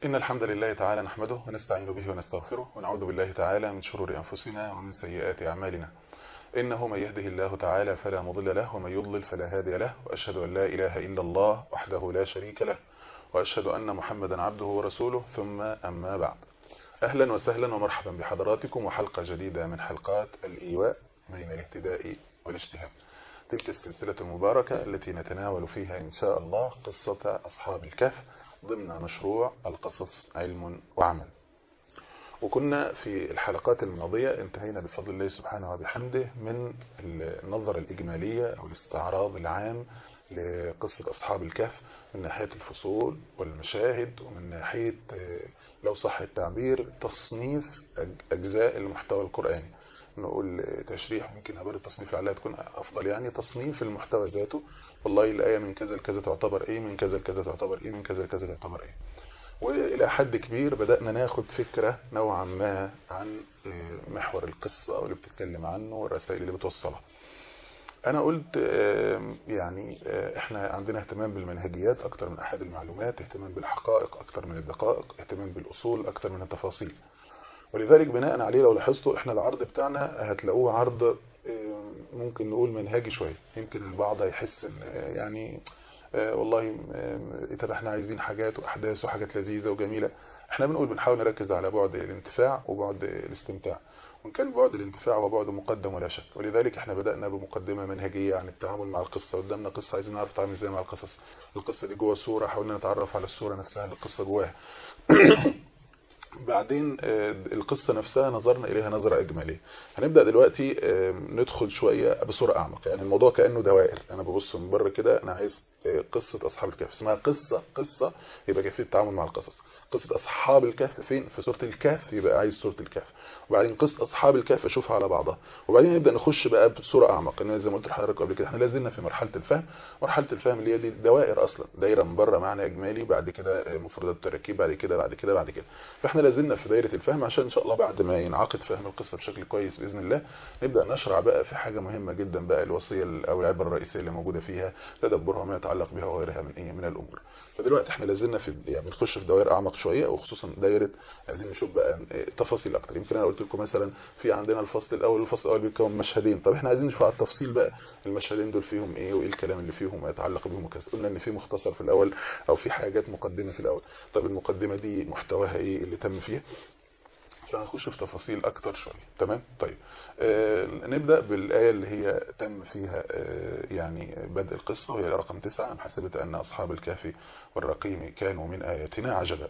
إن الحمد لله تعالى نحمده ونستعين به ونستغفره ونعوذ بالله تعالى من شرور أنفسنا ومن سيئات أعمالنا إنه من يهده الله تعالى فلا مضل له ومن يضلل فلا هادي له وأشهد أن لا إله إلا الله وحده لا شريك له وأشهد أن محمدا عبده ورسوله ثم أما بعد أهلا وسهلا ومرحبا بحضراتكم وحلقة جديدة من حلقات الإيواء بين الاهتداء والاجتهاد تلك السلسلة المباركة التي نتناول فيها إن شاء الله قصة أصحاب الكهف ضمن مشروع القصص علم وعمل وكنا في الحلقات الماضية انتهينا بفضل الله سبحانه وبحمده من النظرة الإجمالية أو الاستعراض العام لقصة أصحاب الكهف من ناحية الفصول والمشاهد ومن ناحية لو صح التعبير تصنيف أجزاء المحتوى القرآني نقول تشريح ممكن عبارة التصنيف عليها تكون أفضل يعني تصنيف المحتوى ذاته والله الآية من كذا لكذا تعتبر إيه من كذا لكذا تعتبر إيه من كذا لكذا تعتبر إيه وإلى حد كبير بدأنا ناخد فكرة نوعا ما عن محور القصة واللي بتتكلم عنه والرسائل اللي بتوصلها أنا قلت يعني إحنا عندنا اهتمام بالمنهجيات أكتر من أحد المعلومات اهتمام بالحقائق أكتر من الدقائق اهتمام بالأصول أكتر من التفاصيل ولذلك بناء عليه لو لاحظتوا إحنا العرض بتاعنا هتلاقوه عرض ممكن نقول منهجي شوية يمكن البعض هيحس ان يعني والله طب احنا عايزين حاجات واحداث وحاجات لذيذة وجميلة احنا بنقول بنحاول نركز على بعد الانتفاع وبعد الاستمتاع وان كان بعد الانتفاع وبعد مقدم ولا شك ولذلك احنا بدأنا بمقدمة منهجية عن التعامل مع القصة قدامنا قصة عايزين نعرف نتعامل ازاي مع القصص القصة دي جوه الصورة حاولنا نتعرف على الصورة نفسها اللي القصة جواها بعدين القصة نفسها نظرنا إليها نظرة إجمالية هنبدأ دلوقتي ندخل شوية بصورة أعمق يعني الموضوع كأنه دوائر أنا ببص من بره كده أنا عايز قصة أصحاب الكهف اسمها قصة قصة يبقى كيفية التعامل مع القصص قصة أصحاب الكهف فين في سورة الكهف يبقى عايز سورة الكهف وبعدين قصة أصحاب الكهف أشوفها على بعضها وبعدين نبدأ نخش بقى بصورة أعمق إن زي ما قلت لحضرتك قبل كده احنا لازلنا في مرحلة الفهم مرحلة الفهم اللي هي دي دوائر أصلا دايرة من بره معنى إجمالي بعد كده مفردات تركيب بعد كده بعد كده بعد كده فاحنا لازلنا في دايرة الفهم عشان إن شاء الله بعد ما ينعقد فهم القصة بشكل كويس بإذن الله نبدأ نشرع بقى في حاجة مهمة جدا بقى الوصية أو العبرة الرئيسية اللي موجودة فيها تدبرها وما يتعلق بها وغيرها من إيه من الأمور فدلوقتي احنا لازلنا في يعني بنخش في دوائر أعمق شوية وخصوصا دايرة عايزين نشوف بقى تفاصيل أكتر يمكن أنا قلت لكم مثلا في عندنا الفصل الأول والفصل الأول بيتكون مشهدين طب احنا عايزين نشوف على التفصيل بقى المشهدين دول فيهم إيه وإيه الكلام اللي فيهم ويتعلق بهم وكذا قلنا إن في مختصر في الأول أو في حاجات مقدمة في الأول طب المقدمة دي محتواها إيه اللي تم فيها فهنخش في تفاصيل اكتر شويه تمام طيب آه نبدا بالايه اللي هي تم فيها آه يعني بدء القصه وهي رقم 9 ام حسبت ان اصحاب الكهف والرقيم كانوا من اياتنا عجبا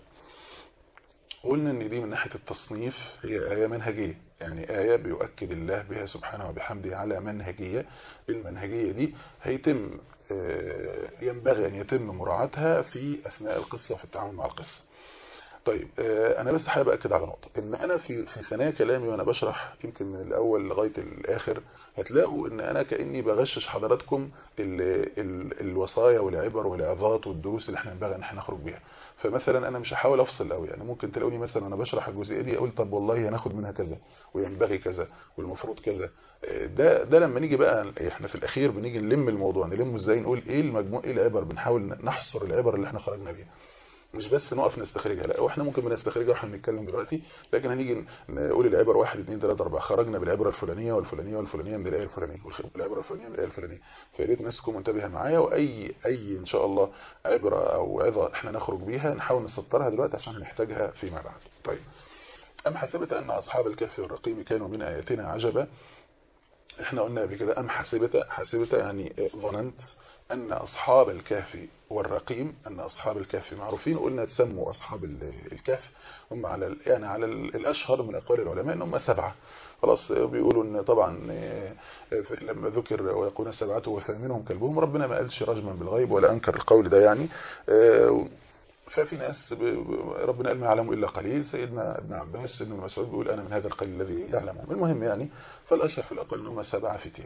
قلنا ان دي من ناحيه التصنيف هي ايه منهجيه يعني ايه بيؤكد الله بها سبحانه وبحمده على منهجيه المنهجيه دي هيتم آه ينبغي ان يتم مراعاتها في اثناء القصه وفي التعامل مع القصه طيب انا بس حابب اكد على نقطه ان انا في في ثنايا كلامي وانا بشرح يمكن من الاول لغايه الاخر هتلاقوا ان انا كاني بغشش حضراتكم ال ال الوصايا والعبر والعظات والدروس اللي احنا ينبغي ان احنا نخرج بيها فمثلا انا مش هحاول افصل قوي يعني ممكن تلاقوني مثلا وانا بشرح الجزئيه دي اقول طب والله هناخد منها كذا وينبغي كذا والمفروض كذا ده ده لما نيجي بقى احنا في الاخير بنيجي نلم الموضوع نلمه ازاي نقول ايه المجموع ايه العبر بنحاول نحصر العبر اللي احنا خرجنا بيها مش بس نقف نستخرجها لا واحنا ممكن بنستخرجها واحنا بنتكلم دلوقتي لكن هنيجي نقول العبر 1 2 3 4 خرجنا بالعبره الفلانيه والفلانيه والفلانيه من الايه الفلانيه والعبره الفلانيه من الايه الفلانيه فيا ريت الناس تكون منتبهه معايا واي اي ان شاء الله عبره او عظه احنا نخرج بيها نحاول نسطرها دلوقتي عشان هنحتاجها فيما بعد طيب ام حسبت ان اصحاب الكهف والرقيم كانوا من اياتنا عجبا احنا قلنا قبل كده ام حسبت حسبت يعني ظننت أن أصحاب الكهف والرقيم أن أصحاب الكهف معروفين قلنا تسموا أصحاب الكهف هم على يعني على الأشهر من أقوال العلماء أن هم سبعة خلاص بيقولوا أن طبعا لما ذكر ويقولون سبعة وثامنهم كلبهم ربنا ما قالش رجما بالغيب ولا أنكر القول ده يعني ففي ناس ربنا قال ما يعلم إلا قليل سيدنا ابن عباس سيدنا ابن مسعود بيقول أنا من هذا القليل الذي يعلمه المهم يعني فالأشهر في الأقل أنهم سبعة فتية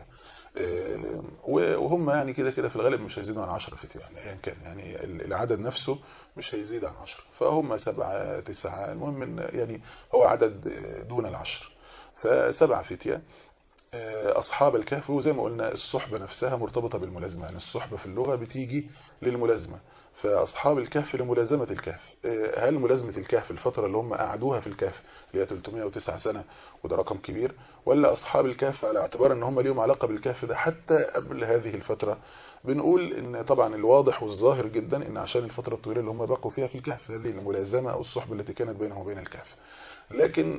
وهم يعني كده كده في الغالب مش هيزيدوا عن 10 فتية يعني ايا كان يعني العدد نفسه مش هيزيد عن 10 فهم سبعة تسعة المهم ان يعني هو عدد دون العشر فسبعة فتية أصحاب الكهف وزي ما قلنا الصحبة نفسها مرتبطة بالملازمة يعني الصحبة في اللغة بتيجي للملازمة فأصحاب الكهف لملازمة الكهف هل ملازمة الكهف الفترة اللي هم قعدوها في الكهف اللي هي 309 سنة وده رقم كبير ولا أصحاب الكهف على اعتبار ان هم ليهم علاقة بالكهف ده حتى قبل هذه الفترة بنقول ان طبعا الواضح والظاهر جدا ان عشان الفترة الطويلة اللي هم بقوا فيها في الكهف هذه الملازمة او الصحبة التي كانت بينهم وبين الكهف لكن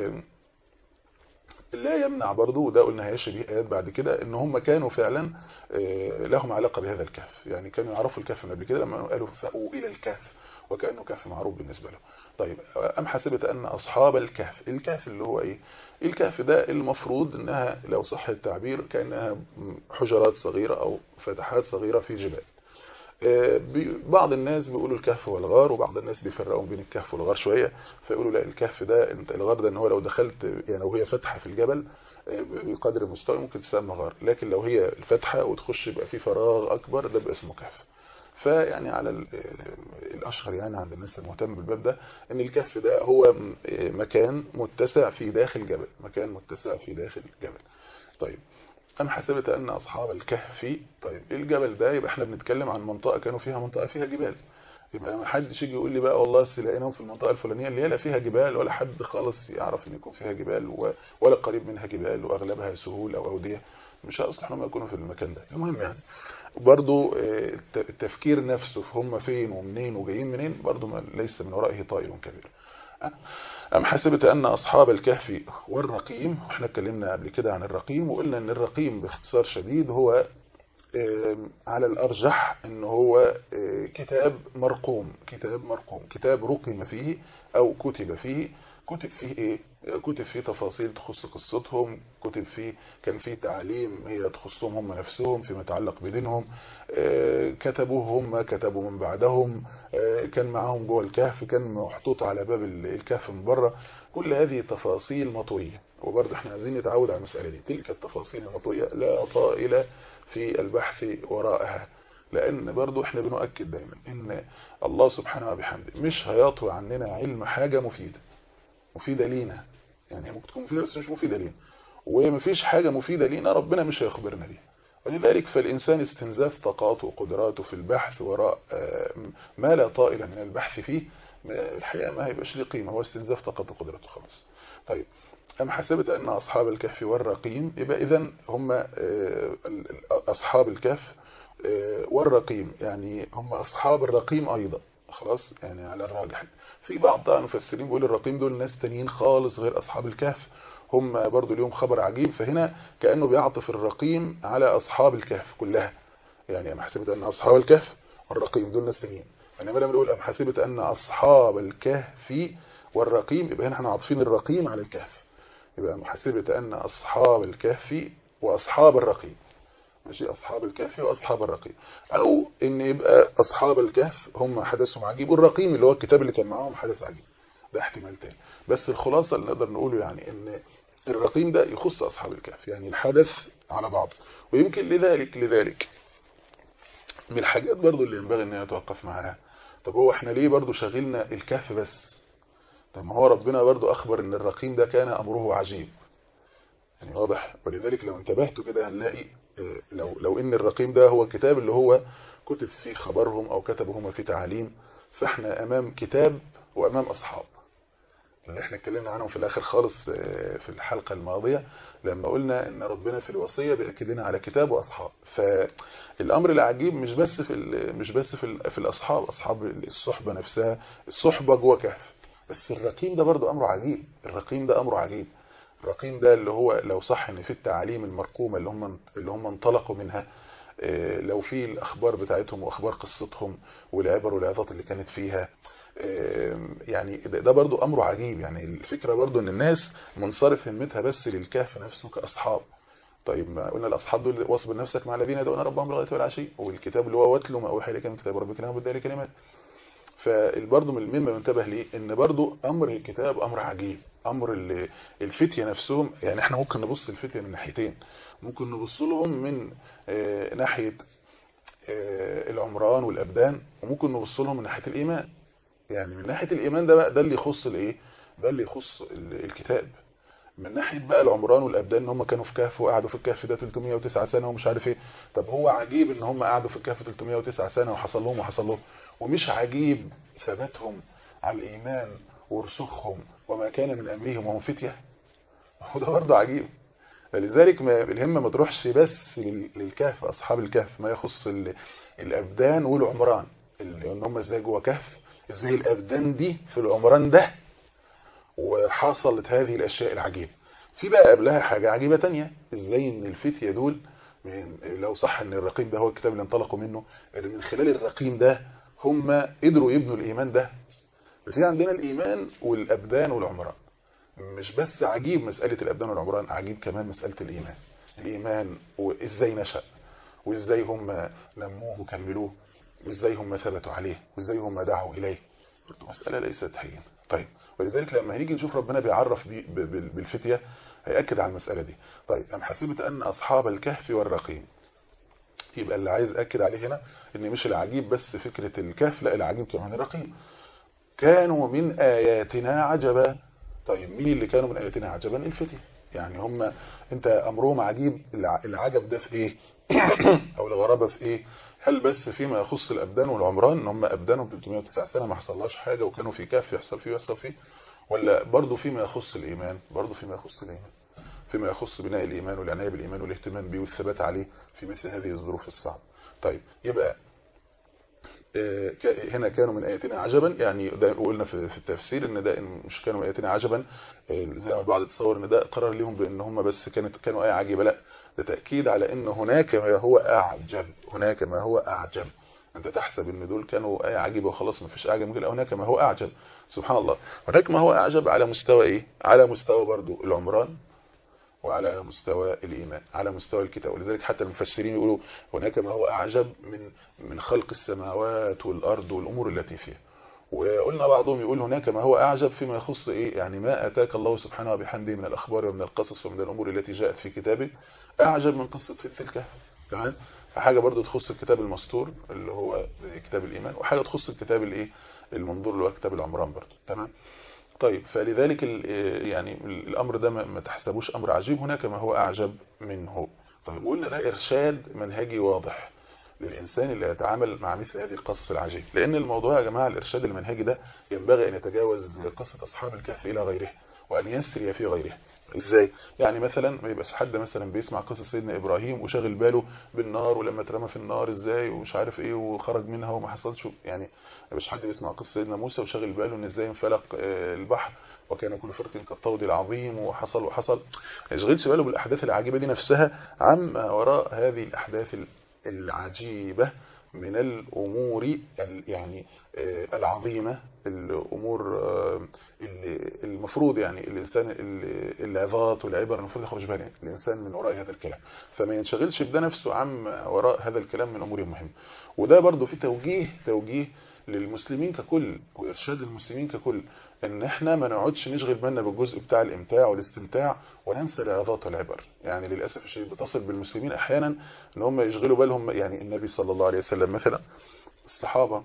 لا يمنع برضه وده قلنا هيشي به ايات بعد كده ان هم كانوا فعلا لهم علاقه بهذا الكهف يعني كانوا يعرفوا الكهف من قبل كده لما قالوا فاووا الى الكهف وكانه كهف معروف بالنسبه له طيب ام حسبت ان اصحاب الكهف الكهف اللي هو ايه الكهف ده المفروض انها لو صح التعبير كانها حجرات صغيره او فتحات صغيره في جبال بعض الناس بيقولوا الكهف هو الغار وبعض الناس بيفرقوا بين الكهف والغار شوية فيقولوا لا الكهف ده انت الغار ده ان هو لو دخلت يعني لو هي فتحة في الجبل بقدر المستوى ممكن تسمى غار لكن لو هي الفتحة وتخش يبقى في فراغ اكبر ده بقى اسمه كهف فيعني على الاشهر يعني عند الناس المهتم بالباب ده ان الكهف ده هو مكان متسع في داخل جبل مكان متسع في داخل جبل طيب أم حسبت أن أصحاب الكهف طيب الجبل ده يبقى احنا بنتكلم عن منطقة كانوا فيها منطقة فيها جبال يبقى ما حدش يجي يقول لي بقى والله لقيناهم في المنطقة الفلانية اللي هي لا فيها جبال ولا حد خالص يعرف ان يكون فيها جبال ولا قريب منها جبال واغلبها سهول او اودية مش هيصلح انهم يكونوا في المكان ده المهم يعني برضو التفكير نفسه في هم فين ومنين وجايين منين برضو ليس من ورائه طائر كبير أم حسبت أن أصحاب الكهف والرقيم احنا اتكلمنا قبل كده عن الرقيم وقلنا أن الرقيم باختصار شديد هو على الأرجح أن هو كتاب مرقوم كتاب مرقوم كتاب رقم فيه أو كتب فيه كتب فيه إيه؟ كتب فيه تفاصيل تخص قصتهم كتب فيه كان فيه تعاليم هي تخصهم هم نفسهم فيما يتعلق بدينهم كتبوه هم كتبوا من بعدهم كان معاهم جوه الكهف كان محطوط على باب الكهف من بره كل هذه تفاصيل مطوية وبرضه احنا عايزين نتعود على المسألة دي تلك التفاصيل المطوية لا طائلة في البحث وراءها لأن برضو احنا بنؤكد دايما ان الله سبحانه وبحمده مش هيطوي عننا علم حاجة مفيدة مفيدة لينا يعني ممكن تكون مفيدة بس مش مفيدة لينا ومفيش حاجة مفيدة لينا ربنا مش هيخبرنا بيها ولذلك فالإنسان استنزاف طاقاته وقدراته في البحث وراء ما لا طائل من البحث فيه الحقيقة ما هيبقاش ليه قيمة هو استنزاف طاقته وقدراته خلاص طيب أم حسبت أن أصحاب الكهف والرقيم يبقى إذن هم أصحاب الكهف والرقيم يعني هم أصحاب الرقيم أيضا خلاص يعني على الراجح في بعض المفسرين بيقول الرقيم دول ناس تانيين خالص غير أصحاب الكهف هم برضو ليهم خبر عجيب فهنا كأنه بيعطف الرقيم على أصحاب الكهف كلها يعني أم حسبت أن أصحاب الكهف والرقيم دول ناس تانيين إنما لما نقول أم حسبت أن أصحاب الكهف والرقيم يبقى هنا احنا عاطفين الرقيم على الكهف يبقى محاسبة أن أصحاب الكهف وأصحاب الرقيم ماشي أصحاب الكهف وأصحاب الرقيم أو إن يبقى أصحاب الكهف هم حدثهم عجيب والرقيم اللي هو الكتاب اللي كان معاهم حدث عجيب ده احتمال تاني بس الخلاصة اللي نقدر نقوله يعني إن الرقيم ده يخص أصحاب الكهف يعني الحدث على بعضه ويمكن لذلك لذلك من الحاجات برضو اللي ينبغي ان نتوقف معاها طب هو احنا ليه برضو شغلنا الكهف بس طب ما هو ربنا برضو أخبر ان الرقيم ده كان أمره عجيب يعني واضح ولذلك لو انتبهتوا كده هنلاقي لو, لو ان الرقيم ده هو الكتاب اللي هو كتب فيه خبرهم أو كتبوا هم فيه تعاليم فاحنا أمام كتاب وأمام أصحاب اللي احنا اتكلمنا عنهم في الآخر خالص في الحلقة الماضية لما قلنا ان ربنا في الوصية بيأكد لنا على كتاب وأصحاب فالأمر العجيب مش بس في مش بس في, في الأصحاب أصحاب الصحبة نفسها الصحبة جوه كهف بس الرقيم ده برضو أمره عجيب الرقيم ده أمره عجيب الرقيم ده اللي هو لو صح ان في التعاليم المرقومة اللي هم اللي هم انطلقوا منها لو في الأخبار بتاعتهم وأخبار قصتهم والعبر والعظات اللي كانت فيها يعني ده برضو أمره عجيب يعني الفكرة برضو ان الناس منصرف همتها بس للكهف نفسه كأصحاب طيب ما قلنا الأصحاب دول واصبر نفسك مع الذين يدعون ربهم بالغداة والعشي والكتاب اللي هو واتلو ما أوحي إليك من كتاب ربك لا مبدل لكلمات فالبرضه من مما ينتبه ليه ان برضه امر الكتاب امر عجيب امر الفتيه نفسهم يعني احنا ممكن نبص الفتيه من ناحيتين ممكن نبص لهم من ناحيه العمران والابدان وممكن نبص لهم من ناحيه الايمان يعني من ناحيه الايمان ده بقى ده اللي يخص الايه ده اللي يخص الكتاب من ناحيه بقى العمران والابدان ان هم كانوا في كهف وقعدوا في الكهف ده 309 سنه ومش عارف ايه طب هو عجيب ان هم قعدوا في الكهف 309 سنه وحصل لهم وحصل لهم ومش عجيب ثباتهم على الايمان ورسوخهم وما كان من امرهم وهم فتيه وده برضه عجيب فلذلك ما الهمه ما تروحش بس للكهف اصحاب الكهف ما يخص الابدان والعمران ان هم ازاي جوه كهف ازاي الابدان دي في العمران ده وحصلت هذه الاشياء العجيبه في بقى قبلها حاجه عجيبه تانية ازاي ان الفتيه دول من لو صح ان الرقيم ده هو الكتاب اللي انطلقوا منه ان من خلال الرقيم ده هم قدروا يبنوا الايمان ده في عندنا الايمان والابدان والعمران مش بس عجيب مسألة الأبدان والعمران عجيب كمان مسألة الإيمان الإيمان وإزاي نشأ وإزاي هم نموه وكملوه وإزاي هم ثبتوا عليه وإزاي هم دعوا إليه برضه مسألة ليست هينة طيب ولذلك لما هنيجي نشوف ربنا بيعرف بي بالفتية هيأكد على المسألة دي طيب أم حسبت أن أصحاب الكهف والرقيم يبقى اللي عايز أكد عليه هنا إن مش العجيب بس فكرة الكهف لا العجيب كمان الرقيم كانوا من آياتنا عجبا طيب مين اللي كانوا من آياتنا عجبا الفتية يعني هم انت امرهم عجيب العجب ده في ايه او الغرابة في ايه هل بس فيما يخص الابدان والعمران ان هم ابدانهم 309 سنة ما حصلهاش حاجة وكانوا في كهف يحصل فيه ويحصل فيه ولا برضه فيما يخص الايمان برضه فيما يخص الايمان فيما يخص بناء الايمان والعنايه بالايمان والاهتمام به والثبات عليه في مثل هذه الظروف الصعبه طيب يبقى هنا كانوا من آياتنا عجبا يعني ده قلنا في التفسير ان ده مش كانوا من آياتنا عجبا زي ما البعض تصور ان ده قرر لهم بان هم بس كانت كانوا آية عجيبة لا ده تأكيد على ان هناك ما هو أعجب هناك ما هو أعجب انت تحسب ان دول كانوا آية عجيبة وخلاص ما فيش أعجب ممكن هناك ما هو أعجب سبحان الله هناك ما هو أعجب على مستوى ايه على مستوى برضو العمران وعلى مستوى الإيمان على مستوى الكتاب ولذلك حتى المفسرين يقولوا هناك ما هو أعجب من من خلق السماوات والأرض والأمور التي فيها وقلنا بعضهم يقول هناك ما هو أعجب فيما يخص إيه يعني ما أتاك الله سبحانه وبحمده من الأخبار ومن القصص ومن الأمور التي جاءت في كتابه أعجب من قصة فتح الكهف تمام فحاجة برضو تخص الكتاب المستور اللي هو كتاب الإيمان وحاجة تخص الكتاب الإيه المنظور اللي هو كتاب العمران برضو تمام طيب فلذلك يعني الأمر ده ما تحسبوش أمر عجيب هناك ما هو أعجب منه طيب قلنا ده إرشاد منهجي واضح للإنسان اللي يتعامل مع مثل هذه القصص العجيب لأن الموضوع يا جماعة الإرشاد المنهجي ده ينبغي أن يتجاوز قصة أصحاب الكهف إلى غيره وأن يسري في غيره ازاي يعني مثلا ما يبقاش حد مثلا بيسمع قصص سيدنا ابراهيم وشاغل باله بالنار ولما اترمى في النار ازاي ومش عارف ايه وخرج منها وما حصلش يعني ما يبقاش حد بيسمع قصه سيدنا موسى وشاغل باله ان ازاي انفلق البحر وكان كل فرق كالطود العظيم وحصل وحصل ما يشغلش باله بالاحداث العجيبه دي نفسها عما وراء هذه الاحداث العجيبه من الامور يعني العظيمه الامور اللي المفروض يعني الانسان العظات والعبر المفروض يخرج بها الانسان من وراء هذا الكلام فما ينشغلش بده نفسه عن وراء هذا الكلام من امور مهمه وده برضو في توجيه توجيه للمسلمين ككل وارشاد المسلمين ككل ان احنا ما نقعدش نشغل بالنا بالجزء بتاع الامتاع والاستمتاع وننسى العظات والعبر يعني للاسف الشديد بتصل بالمسلمين احيانا ان هم يشغلوا بالهم يعني النبي صلى الله عليه وسلم مثلا الصحابه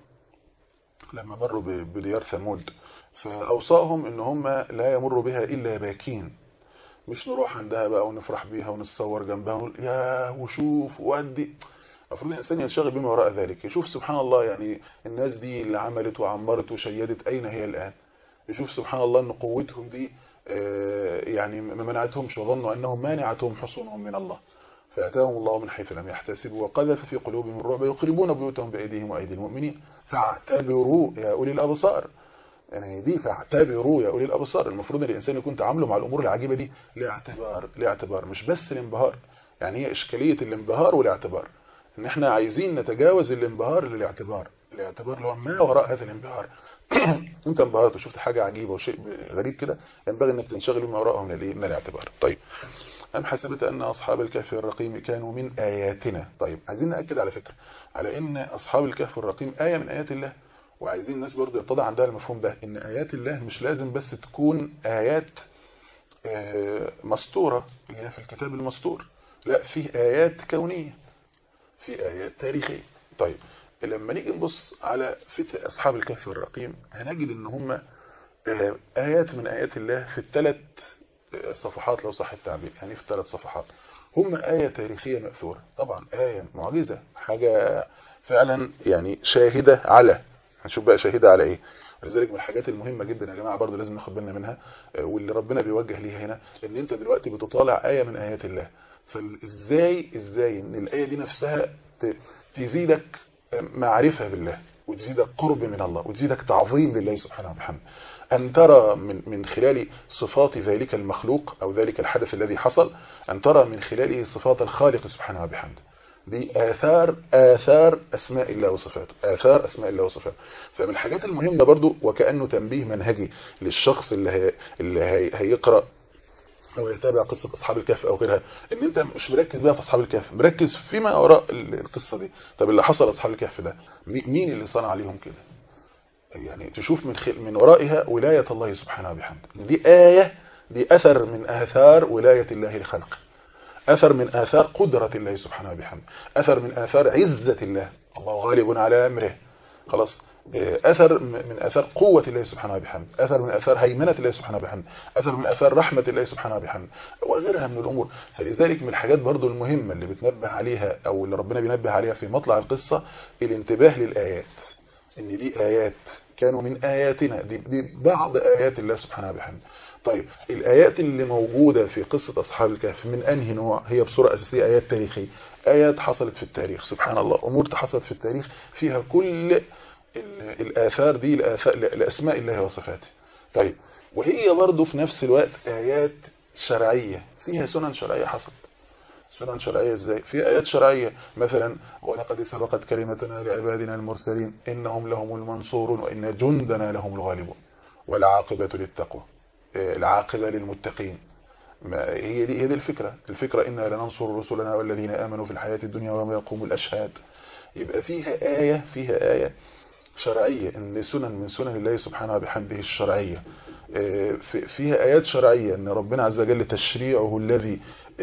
لما مروا بديار ثمود فأوصاهم ان هم لا يمروا بها إلا باكين مش نروح عندها بقى ونفرح بيها ونتصور جنبها ونقول يا وشوف وادي المفروض الإنسان ينشغل بما وراء ذلك يشوف سبحان الله يعني الناس دي اللي عملت وعمرت وشيدت أين هي الآن يشوف سبحان الله أن قوتهم دي يعني ما منعتهمش وظنوا أنهم مانعتهم حصونهم من الله فأتاهم الله من حيث لم يحتسبوا وقذف في قلوبهم الرعب يخربون بيوتهم بأيديهم وأيدي المؤمنين فاعتبروا يا أولي الأبصار يعني دي فاعتبروا يا أولي الأبصار المفروض الإنسان يكون تعامله مع الأمور العجيبة دي لاعتبار لاعتبار مش بس الانبهار يعني هي إشكالية الانبهار والاعتبار إن احنا عايزين نتجاوز الانبهار للاعتبار الاعتبار اللي هو ما وراء هذا الانبهار انت انبهرت وشفت حاجة عجيبة وشيء غريب كده ينبغي انك تنشغل بما وراءه من الايه من الاعتبار طيب أم حسبت أن أصحاب الكهف الرقيم كانوا من آياتنا طيب عايزين نأكد على فكرة على أن أصحاب الكهف الرقيم آية من آيات الله وعايزين الناس برضو يتضع عندها المفهوم ده ان آيات الله مش لازم بس تكون آيات مسطورة اللي هي في الكتاب المسطور لا في آيات كونية في آيات تاريخية طيب لما نيجي نبص على فتح أصحاب الكهف الرقيم هنجد ان هم آيات من آيات الله في الثلاث صفحات لو صح التعبير يعني في ثلاث صفحات هم آية تاريخية مأثورة طبعا آية معجزة حاجة فعلا يعني شاهدة على هنشوف بقى شاهدة على ايه ولذلك من الحاجات المهمة جدا يا جماعة برضو لازم ناخد بالنا منها واللي ربنا بيوجه ليها هنا ان انت دلوقتي بتطالع آية من آيات الله فازاي ازاي ان الآية دي نفسها تزيدك معرفة بالله وتزيدك قرب من الله وتزيدك تعظيم لله سبحانه وبحمده أن ترى من من خلال صفات ذلك المخلوق أو ذلك الحدث الذي حصل أن ترى من خلاله صفات الخالق سبحانه وبحمده دي آثار آثار أسماء الله وصفاته آثار أسماء الله وصفاته فمن الحاجات المهمة برضو وكأنه تنبيه منهجي للشخص اللي هي اللي هي هيقرأ أو يتابع قصة أصحاب الكهف أو غيرها إن أنت مش مركز بقى في أصحاب الكهف مركز فيما وراء القصة دي طب اللي حصل أصحاب الكهف ده مين اللي صنع عليهم كده يعني تشوف من خل... من ورائها ولاية الله سبحانه وبحمده دي آية دي أثر من آثار ولاية الله لخلقه أثر من آثار قدرة الله سبحانه وبحمده أثر من آثار عزة الله الله غالب على أمره خلاص أثر من أثار قوة الله سبحانه وبحمده أثر من أثار هيمنة الله سبحانه وبحمده أثر من أثار رحمة الله سبحانه وبحمده وغيرها من الأمور فلذلك من الحاجات برضو المهمة اللي بتنبه عليها أو اللي ربنا بينبه عليها في مطلع القصة الانتباه للآيات ان دي آيات كانوا من آياتنا دي, دي بعض آيات الله سبحانه وبحمده طيب الآيات اللي موجودة في قصة أصحاب الكهف من أنهي نوع هي بصورة أساسية آيات تاريخية آيات حصلت في التاريخ سبحان الله أمور حصلت في التاريخ فيها كل الآثار دي لأسماء الله وصفاته طيب وهي برضه في نفس الوقت آيات شرعية فيها سنن شرعية حصلت سنن شرعية ازاي في آيات شرعية مثلا ولقد سبقت كلمتنا لعبادنا المرسلين إنهم لهم المنصورون وإن جندنا لهم الغالبون والعاقبة للتقوى العاقبة للمتقين ما هي دي هي دي الفكرة الفكرة إنا لننصر رسلنا والذين آمنوا في الحياة الدنيا وما يقوم الأشهاد يبقى فيها آية فيها آية شرعية إن سنن من سنن الله سبحانه وبحمده الشرعية فيها آيات شرعية إن ربنا عز وجل تشريعه الذي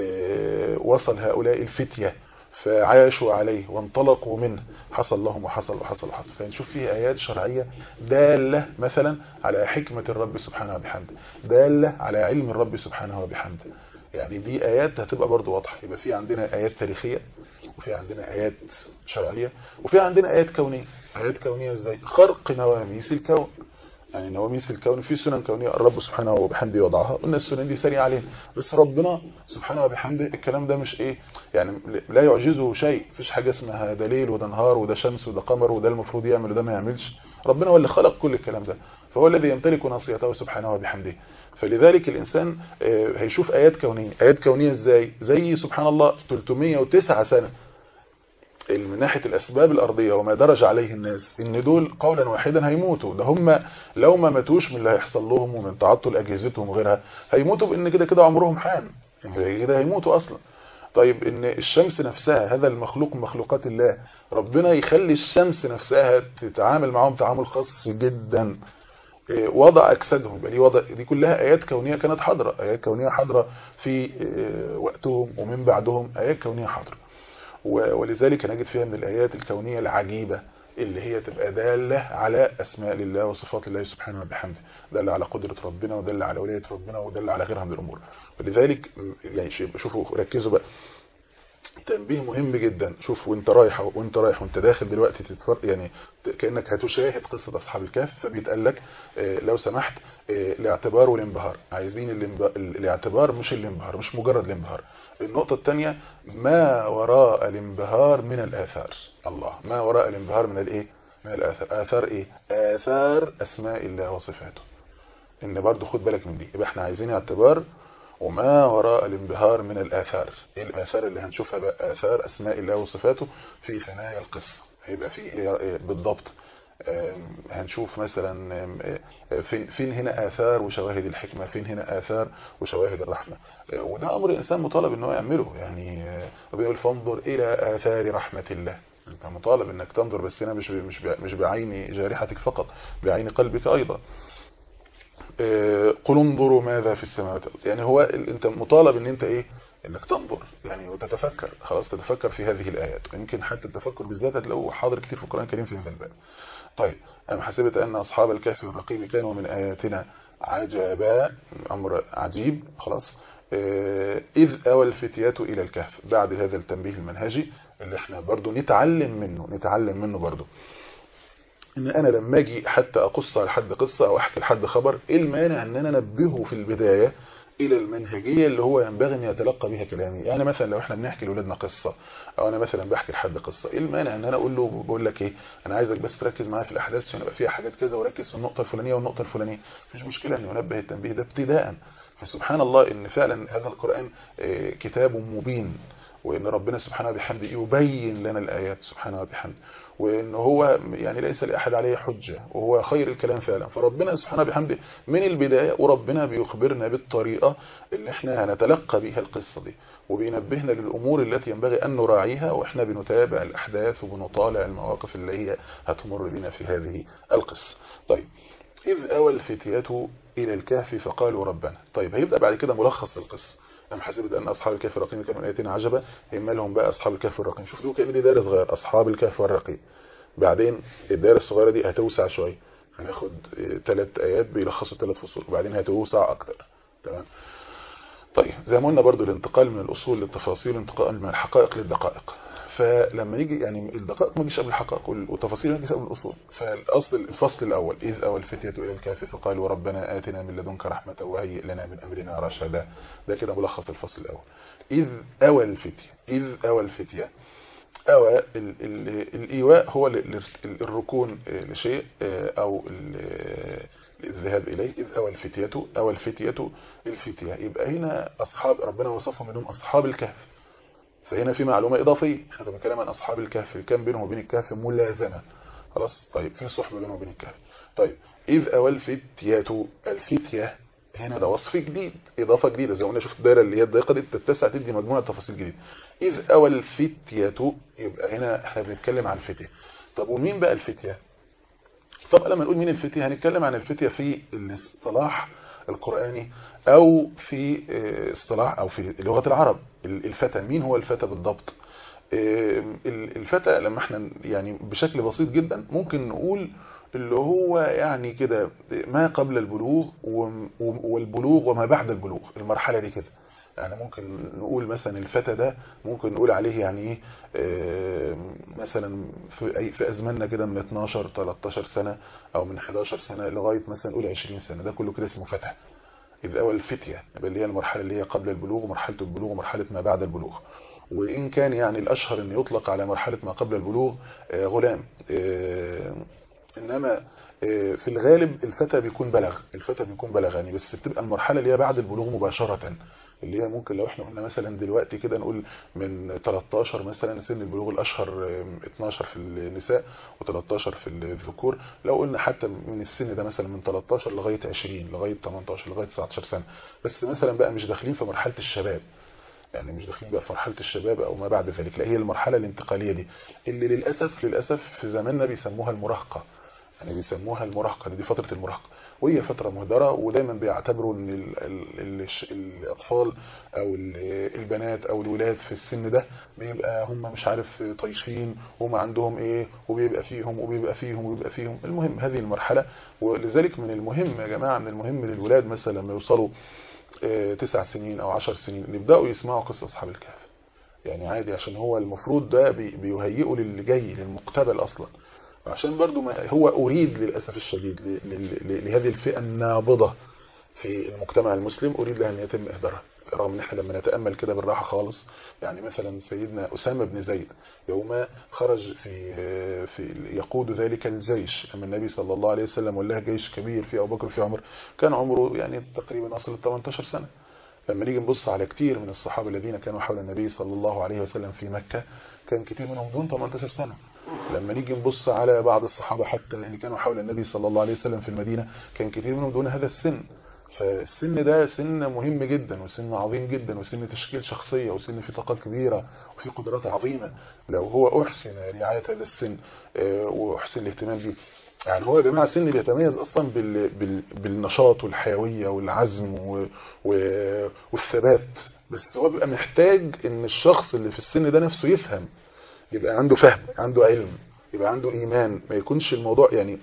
وصل هؤلاء الفتية فعاشوا عليه وانطلقوا منه حصل لهم وحصل وحصل وحصل فنشوف فيه آيات شرعية دالة مثلا على حكمة الرب سبحانه وبحمده دالة على علم الرب سبحانه وبحمده يعني دي آيات هتبقى برضو واضحة يبقى في عندنا آيات تاريخية وفي عندنا آيات شرعية وفي عندنا آيات كونية آيات كونية ازاي خرق نواميس الكون يعني نواميس الكون في سنن كونية الرب سبحانه وبحمده وضعها قلنا السنن دي سريعة علينا بس ربنا سبحانه وبحمده الكلام ده مش ايه يعني لا يعجزه شيء مفيش حاجة اسمها ده ليل وده نهار وده شمس وده قمر وده المفروض يعمل وده ما يعملش ربنا هو اللي خلق كل الكلام ده فهو الذي يمتلك ناصيته سبحانه وبحمده فلذلك الإنسان هيشوف آيات كونية آيات كونية ازاي زي سبحان الله 309 سنة من ناحية الأسباب الأرضية وما درج عليه الناس إن دول قولا واحدا هيموتوا ده هم لو ما ماتوش من اللي هيحصل لهم ومن تعطل أجهزتهم وغيرها هيموتوا بإن كده كده عمرهم حان يعني كده هيموتوا أصلا طيب إن الشمس نفسها هذا المخلوق من مخلوقات الله ربنا يخلي الشمس نفسها تتعامل معهم تعامل خاص جدا وضع أجسادهم يبقى دي وضع دي كلها آيات كونية كانت حاضرة آيات كونية حاضرة في وقتهم ومن بعدهم آيات كونية حاضرة ولذلك نجد فيها من الآيات الكونية العجيبة اللي هي تبقى دالة على أسماء الله وصفات الله سبحانه وبحمده دالة على قدرة ربنا ودالة على ولاية ربنا ودالة على غيرها من الأمور ولذلك يعني شوفوا ركزوا بقى تنبيه مهم جدا شوف وانت رايح وانت رايح وانت داخل دلوقتي تتفرج يعني كانك هتشاهد قصه اصحاب الكهف فبيتقال لك لو سمحت الاعتبار والانبهار عايزين الاعتبار مش الانبهار مش مجرد الانبهار النقطه الثانيه ما وراء الانبهار من الاثار الله ما وراء الانبهار من الايه من الاثار اثار ايه اثار اسماء الله وصفاته ان برضو خد بالك من دي يبقى احنا عايزين اعتبار وما وراء الانبهار من الآثار ايه الآثار اللي هنشوفها بقى آثار أسماء الله وصفاته في ثنايا القصة هيبقى في بالضبط هنشوف مثلا فين, فين هنا آثار وشواهد الحكمة فين هنا آثار وشواهد الرحمة وده أمر الإنسان مطالب أنه يعمله يعني بيقول فانظر إلى آثار رحمة الله انت مطالب انك تنظر بس هنا مش مش مش بعين جارحتك فقط بعين قلبك ايضا قل انظروا ماذا في السماوات يعني هو انت مطالب ان انت ايه انك تنظر يعني وتتفكر خلاص تتفكر في هذه الايات ويمكن حتى التفكر بالذات هتلاقوه حاضر كتير في القران الكريم في هذا الباب طيب ام حسبت ان اصحاب الكهف والرقيم كانوا من اياتنا عجبا امر عجيب خلاص اذ اوى الفتية الى الكهف بعد هذا التنبيه المنهجي اللي احنا برضو نتعلم منه نتعلم منه برضو ان انا لما اجي حتى اقص على حد قصة او احكي لحد خبر ايه المانع ان انا انبهه في البداية الى المنهجية اللي هو ينبغي ان يتلقى بها كلامي يعني مثلا لو احنا بنحكي لاولادنا قصة او انا مثلا بحكي لحد قصة ايه المانع ان انا اقول له بقول لك ايه انا عايزك بس تركز معايا في الاحداث عشان يبقى فيها حاجات كذا وركز في النقطة الفلانية والنقطة الفلانية مفيش مشكلة ان ينبه التنبيه ده ابتداء فسبحان الله ان فعلا هذا القرآن كتاب مبين وان ربنا سبحانه وبحمده يبين لنا الايات سبحانه وبحمده وان هو يعني ليس لاحد عليه حجه وهو خير الكلام فعلا فربنا سبحانه وبحمده من البدايه وربنا بيخبرنا بالطريقه اللي احنا هنتلقى بيها القصه دي وبينبهنا للامور التي ينبغي ان نراعيها واحنا بنتابع الاحداث وبنطالع المواقف اللي هي هتمر بنا في هذه القصه طيب إذ أوى الفتية إلى الكهف فقالوا ربنا طيب هيبدأ بعد كده ملخص القصة أم حسبت أن أصحاب الكهف والرقيم كانوا آياتنا عجبا إما لهم بقى أصحاب الكهف والرقيم شوفوا كأن دي دايرة صغير أصحاب الكهف والرقيم بعدين الدايرة الصغيرة دي هتوسع شوية هناخد ثلاث آيات بيلخصوا ثلاث فصول وبعدين هتوسع أكتر تمام طيب زي ما قلنا برضو الانتقال من الأصول للتفاصيل انتقال من الحقائق للدقائق فلما يجي يعني الدقائق ما تجيش قبل الحقائق والتفاصيل ما تجيش قبل الاصول فالاصل الفصل الاول اذ اول الفتيه الى الكهف فقالوا ربنا اتنا من لدنك رحمه وهيئ لنا من امرنا رشدا ده كده ملخص الفصل الاول اذ اول الفتيه اذ اول الفتيه اوى الايواء هو الركون لشيء او الذهاب اليه اذ اوى الفتيه اوى الفتيه الفتيه يبقى هنا اصحاب ربنا وصفهم انهم اصحاب الكهف فهنا في معلومة إضافية احنا بنتكلم عن أصحاب الكهف كان بينهم وبين الكهف ملازمة خلاص طيب في صحبة بينهم وبين الكهف طيب إذ أول الفتية الفتية هنا ده وصف جديد إضافة جديدة زي ما قلنا شفت الدايرة اللي هي الضيقة دي تتسع تدي مجموعة تفاصيل جديدة إذ أول الفتية يبقى هنا احنا بنتكلم عن الفتية طب ومين بقى الفتية طب لما نقول مين الفتية هنتكلم عن الفتية في الاصطلاح القرآني او في اصطلاح او في لغة العرب الفتى مين هو الفتى بالضبط الفتى لما احنا يعني بشكل بسيط جدا ممكن نقول اللي هو يعني كده ما قبل البلوغ والبلوغ وما بعد البلوغ المرحلة دي كده يعني ممكن نقول مثلا الفتى ده ممكن نقول عليه يعني ايه مثلا في في ازماننا كده من 12 13 سنة او من 11 سنة لغاية مثلا نقول 20 سنة ده كله كده اسمه فتى إذ أول الفتية اللي هي المرحلة اللي هي قبل البلوغ ومرحلة البلوغ ومرحلة ما بعد البلوغ وإن كان يعني الأشهر أن يطلق على مرحلة ما قبل البلوغ غلام إنما في الغالب الفتى بيكون بلغ الفتى بيكون بلغ يعني بس بتبقى المرحلة اللي هي بعد البلوغ مباشرة اللي هي ممكن لو احنا قلنا مثلا دلوقتي كده نقول من 13 مثلا سن البلوغ الاشهر 12 في النساء و13 في الذكور لو قلنا حتى من السن ده مثلا من 13 لغايه 20 لغايه 18 لغايه 19 سنه بس مثلا بقى مش داخلين في مرحله الشباب يعني مش داخلين بقى في مرحله الشباب او ما بعد ذلك لا هي المرحله الانتقاليه دي اللي للاسف للاسف في زماننا بيسموها المراهقه يعني بيسموها المراهقه دي فتره المراهقه وهي فترة مهدرة ودايما بيعتبروا ان ال ال ال الاطفال او البنات او الولاد في السن ده بيبقى هم مش عارف طايشين وهم عندهم ايه وبيبقى فيهم وبيبقى فيهم وبيبقى فيهم المهم هذه المرحلة ولذلك من المهم يا جماعة من المهم للولاد مثلا لما يوصلوا تسع سنين او عشر سنين يبدأوا يسمعوا قصة اصحاب الكهف يعني عادي عشان هو المفروض ده بيهيئوا للي جاي للمقتبل اصلا عشان برضو ما هو أريد للأسف الشديد لهذه الفئة النابضة في المجتمع المسلم أريد لها أن يتم إهدارها رغم ان احنا لما نتأمل كده بالراحة خالص يعني مثلا سيدنا أسامة بن زيد يوم خرج في في يقود ذلك الجيش لما النبي صلى الله عليه وسلم ولاه جيش كبير في أبو بكر في عمر كان عمره يعني تقريبا أصل 18 سنة لما نيجي نبص على كتير من الصحابة الذين كانوا حول النبي صلى الله عليه وسلم في مكة كان كتير منهم دون 18 سنة لما نيجي نبص على بعض الصحابة حتى اللي كانوا حول النبي صلى الله عليه وسلم في المدينة كان كتير منهم دون هذا السن فالسن ده سن مهم جدا وسن عظيم جدا وسن تشكيل شخصية وسن في طاقة كبيرة وفي قدرات عظيمة لو هو أحسن رعاية هذا السن وأحسن الاهتمام به يعني هو يا جماعة السن بيتميز أصلا بال... بال... بالنشاط والحيوية والعزم و... و... والثبات بس هو بيبقى محتاج ان الشخص اللي في السن ده نفسه يفهم يبقى عنده فهم عنده علم يبقى عنده ايمان ما يكونش الموضوع يعني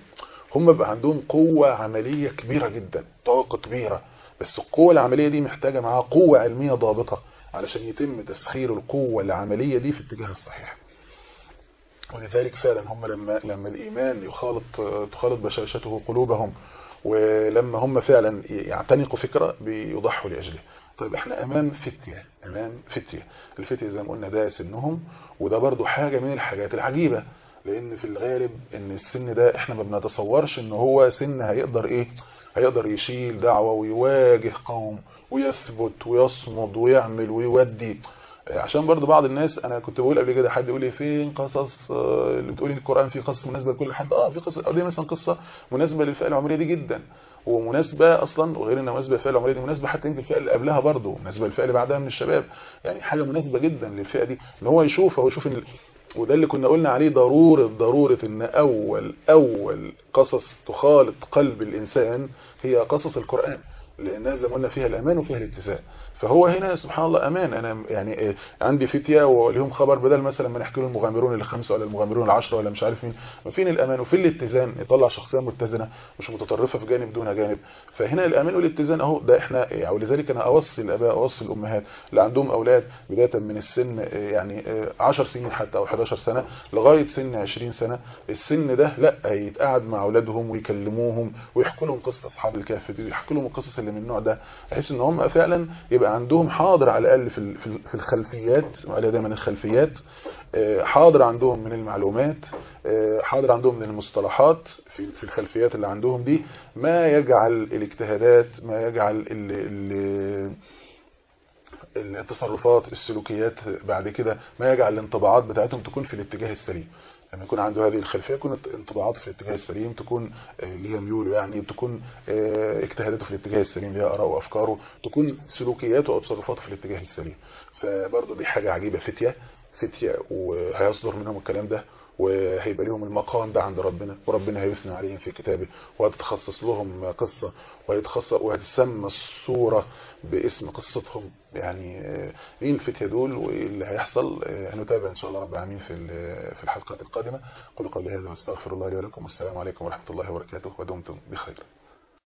هم بقى عندهم قوة عملية كبيرة جدا طاقة كبيرة بس القوة العملية دي محتاجة معاها قوة علمية ضابطة علشان يتم تسخير القوة العملية دي في الاتجاه الصحيح ولذلك فعلا هم لما لما الإيمان يخالط تخالط بشاشته قلوبهم ولما هم فعلا يعتنقوا فكرة بيضحوا لأجله طيب احنا امام فتية امام فتية الفتية زي ما قلنا ده سنهم وده برضو حاجة من الحاجات العجيبة لان في الغالب ان السن ده احنا ما بنتصورش ان هو سن هيقدر ايه هيقدر يشيل دعوة ويواجه قوم ويثبت ويصمد ويعمل ويودي عشان برضو بعض الناس انا كنت بقول قبل كده حد يقول لي فين قصص اللي بتقولي القرآن فيه قصص مناسبة لكل حد اه في قصص دي مثلا قصة مناسبة للفئة العمرية دي جدا ومناسبة اصلا وغير انها مناسبة للفئة العمرية دي مناسبة حتى يمكن الفئة اللي قبلها برضو مناسبة للفئة اللي بعدها من الشباب يعني حاجة مناسبة جدا للفئة دي ان هو يشوف هو يشوف ان وده اللي كنا قلنا عليه ضرورة ضرورة ان اول اول قصص تخالط قلب الانسان هي قصص القرآن لانها زي ما قلنا فيها الامان وفيها الاتساع فهو هنا سبحان الله امان انا يعني عندي فتيه وليهم خبر بدل مثلا ما نحكي له المغامرون الخمسه ولا المغامرون العشره ولا مش عارف مين فين الامان وفين الاتزان يطلع شخصيه متزنه مش متطرفه في جانب دون جانب فهنا الامان والاتزان اهو ده احنا يعني ولذلك انا اوصي الاباء اوصي الامهات اللي عندهم اولاد بدايه من السن يعني 10 سنين حتى او 11 سنه لغايه سن 20 سنه السن ده لا هيتقعد مع اولادهم ويكلموهم ويحكوا لهم قصه اصحاب الكهف دي ويحكوا لهم القصص اللي من النوع ده بحيث ان هم فعلا يبقى عندهم حاضر على الاقل في في الخلفيات وقال دايما الخلفيات حاضر عندهم من المعلومات حاضر عندهم من المصطلحات في في الخلفيات اللي عندهم دي ما يجعل الاجتهادات ما يجعل ال ال التصرفات السلوكيات بعد كده ما يجعل الانطباعات بتاعتهم تكون في الاتجاه السليم لما يكون عنده هذه الخلفيه يكون انطباعاته في الاتجاه السليم تكون اللي هي ميوله يعني تكون اجتهاداته في الاتجاه السليم اللي هي اراءه وافكاره تكون سلوكياته او تصرفاته في الاتجاه السليم فبرضه دي حاجه عجيبه فتيه فتيه وهيصدر منهم الكلام ده وهيبقى لهم المقام ده عند ربنا وربنا هيثني عليهم في كتابه وهتتخصص لهم قصة وهيتخصص وهتسمى الصورة باسم قصتهم يعني مين الفتية دول واللي هيحصل هنتابع ان شاء الله رب العالمين في في الحلقات القادمة قولوا قولي هذا واستغفر الله لي ولكم والسلام عليكم ورحمة الله وبركاته ودمتم بخير